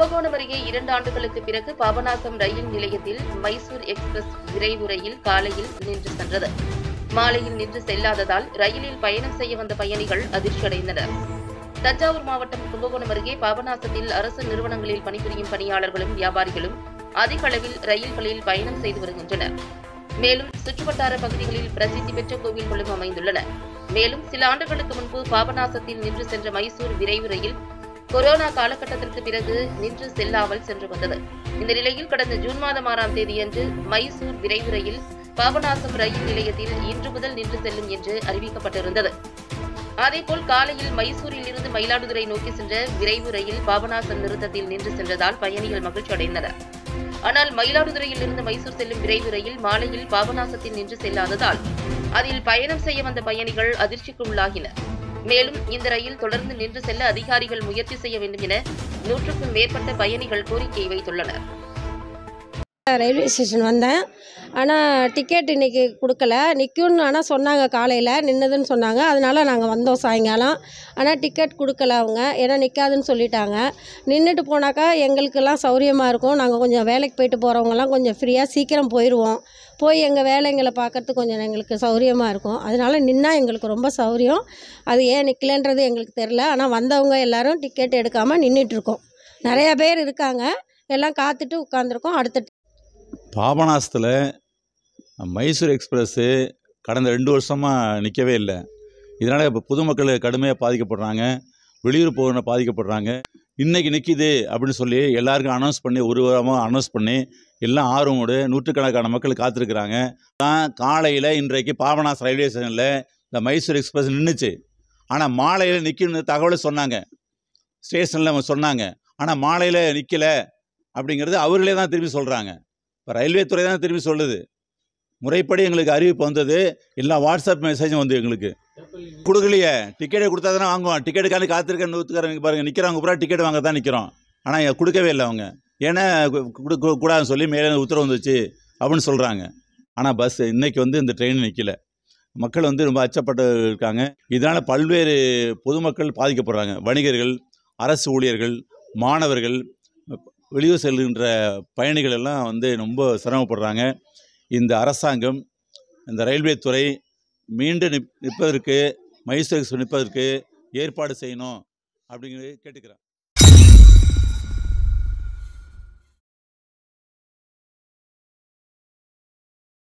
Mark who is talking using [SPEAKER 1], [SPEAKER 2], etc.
[SPEAKER 1] கும்பகோணம் அருகே இரண்டு ஆண்டுகளுக்கு பிறகு பாபநாசம் ரயில் நிலையத்தில் மைசூர் எக்ஸ்பிரஸ் விரைவு ரயில் காலையில் நின்று சென்றது மாலையில் நின்று செல்லாததால் ரயிலில் பயணம் செய்ய வந்த பயணிகள் அதிர்ச்சியடைந்தனர் தஞ்சாவூர் மாவட்டம் கும்பகோணம் அருகே பாபநாசத்தில் அரசு நிறுவனங்களில் பணிபுரியும் பணியாளர்களும் வியாபாரிகளும் அதிக அளவில் ரயில்களில் பயணம் செய்து வருகின்றனர் மேலும் சுற்றுவட்டார பகுதிகளில் பிரசித்தி பெற்ற கோவில்களும் அமைந்துள்ளன மேலும் சில ஆண்டுகளுக்கு முன்பு பாபநாசத்தில் நின்று சென்ற மைசூர் விரைவு ரயில் கொரோனா காலகட்டத்திற்கு பிறகு நின்று செல்லாமல் சென்று வந்தது இந்த நிலையில் கடந்த ஜூன் மாதம் ஆறாம் தேதியன்று மைசூர் விரைவு ரயில் பாபநாசம் ரயில் நிலையத்தில் இன்று முதல் நின்று செல்லும் என்று அறிவிக்கப்பட்டிருந்தது அதேபோல் காலையில் மைசூரில் இருந்து மயிலாடுதுறை நோக்கி சென்ற விரைவு ரயில் பாபநாசம் நிறுத்தத்தில் நின்று சென்றதால் பயணிகள் மகிழ்ச்சி அடைந்தனர் ஆனால் மயிலாடுதுறையில் இருந்து மைசூர் செல்லும் விரைவு ரயில் மாலையில் பாபநாசத்தில் நின்று செல்லாததால் அதில் பயணம் செய்ய வந்த பயணிகள் அதிர்ச்சிக்கு உள்ளாகினர் மேலும் இந்த ரயில் தொடர்ந்து நின்று செல்ல அதிகாரிகள் முயற்சி செய்ய வேண்டும் என நூற்றுக்கும் மேற்பட்ட பயணிகள் கோரிக்கை வைத்துள்ளனர்
[SPEAKER 2] ரயில்வே ஸ்டேஷன் வந்தேன் ஆனால் டிக்கெட் இன்னைக்கு கொடுக்கல நிற்கும்னு ஆனால் சொன்னாங்க காலையில் நின்றுதுன்னு சொன்னாங்க அதனால நாங்கள் வந்தோம் சாயங்காலம் ஆனால் டிக்கெட் கொடுக்கல அவங்க ஏன்னா நிற்காதுன்னு சொல்லிட்டாங்க நின்றுட்டு போனாக்கா எங்களுக்கெல்லாம் சௌரியமாக இருக்கும் நாங்கள் கொஞ்சம் வேலைக்கு போயிட்டு போகிறவங்கலாம் கொஞ்சம் ஃப்ரீயாக சீக்கிரம் போயிடுவோம் போய் எங்கள் வேலைங்களை பார்க்கறதுக்கு கொஞ்சம் எங்களுக்கு சௌரியமாக இருக்கும் அதனால நின்னா எங்களுக்கு ரொம்ப சௌரியம் அது ஏன் நிற்கலன்றது எங்களுக்கு தெரில ஆனால் வந்தவங்க எல்லாரும் டிக்கெட் எடுக்காமல் நின்றுட்டுருக்கோம் நிறையா பேர் இருக்காங்க எல்லாம் காத்துட்டு உட்காந்துருக்கோம் அடுத்த
[SPEAKER 3] பாபநாசத்தில் மைசூர் எக்ஸ்பிரஸ்ஸு கடந்த ரெண்டு வருஷமாக நிற்கவே இல்லை இதனால் இப்போ பொதுமக்கள் கடுமையாக பாதிக்கப்படுறாங்க வெளியூர் போகிற பாதிக்கப்படுறாங்க இன்றைக்கி நிற்கிது அப்படின்னு சொல்லி எல்லாருக்கும் அனௌன்ஸ் பண்ணி ஒரு வாரமாக அனௌன்ஸ் பண்ணி எல்லாம் ஆர்வமோடு நூற்றுக்கணக்கான மக்கள் காத்திருக்கிறாங்க தான் காலையில் இன்றைக்கு பாபநாசம் ரயில்வே ஸ்டேஷனில் இந்த மைசூர் எக்ஸ்பிரஸ் நின்றுச்சு ஆனால் மாலையில் நிற்கணும்னு தகவலை சொன்னாங்க ஸ்டேஷனில் அவங்க சொன்னாங்க ஆனால் மாலையில் நிற்கல அப்படிங்கிறது அவர்களே தான் திரும்பி சொல்கிறாங்க இப்போ ரயில்வே துறை தான் திரும்பி சொல்லுது முறைப்படி எங்களுக்கு அறிவிப்பு வந்தது எல்லா வாட்ஸ்அப் மெசேஜும் வந்து எங்களுக்கு கொடுக்கலையே டிக்கெட்டை கொடுத்தா தானே வாங்குவோம் டிக்கெட்டுக்காண்டி காத்திருக்க நூற்றுக்காரங்க பாருங்கள் நிற்கிறவங்க பூரா டிக்கெட் வாங்க தான் நிற்கிறோம் ஆனால் கொடுக்கவே இல்லை அவங்க ஏன்னா கு- கொடுக்க கூடாதுன்னு சொல்லி மேலே உத்தரவு வந்துச்சு அப்படின்னு சொல்கிறாங்க ஆனால் பஸ் இன்னைக்கு வந்து இந்த ட்ரெயின் நிற்கல மக்கள் வந்து ரொம்ப அச்சப்பட்டு இருக்காங்க இதனால் பல்வேறு பொதுமக்கள் பாதிக்கப்படுறாங்க வணிகர்கள் அரசு ஊழியர்கள் மாணவர்கள் வெளியூர் செல்கின்ற பயணிகள் எல்லாம் வந்து ரொம்ப சிரமப்படுறாங்க இந்த அரசாங்கம் இந்த ரயில்வே துறை மீண்டும் நிப் நிற்பதற்கு மைசூர் எக்ஸ்பிரஸ் நிற்பதற்கு ஏற்பாடு செய்யணும் அப்படிங்கிறது கேட்டுக்கிறேன்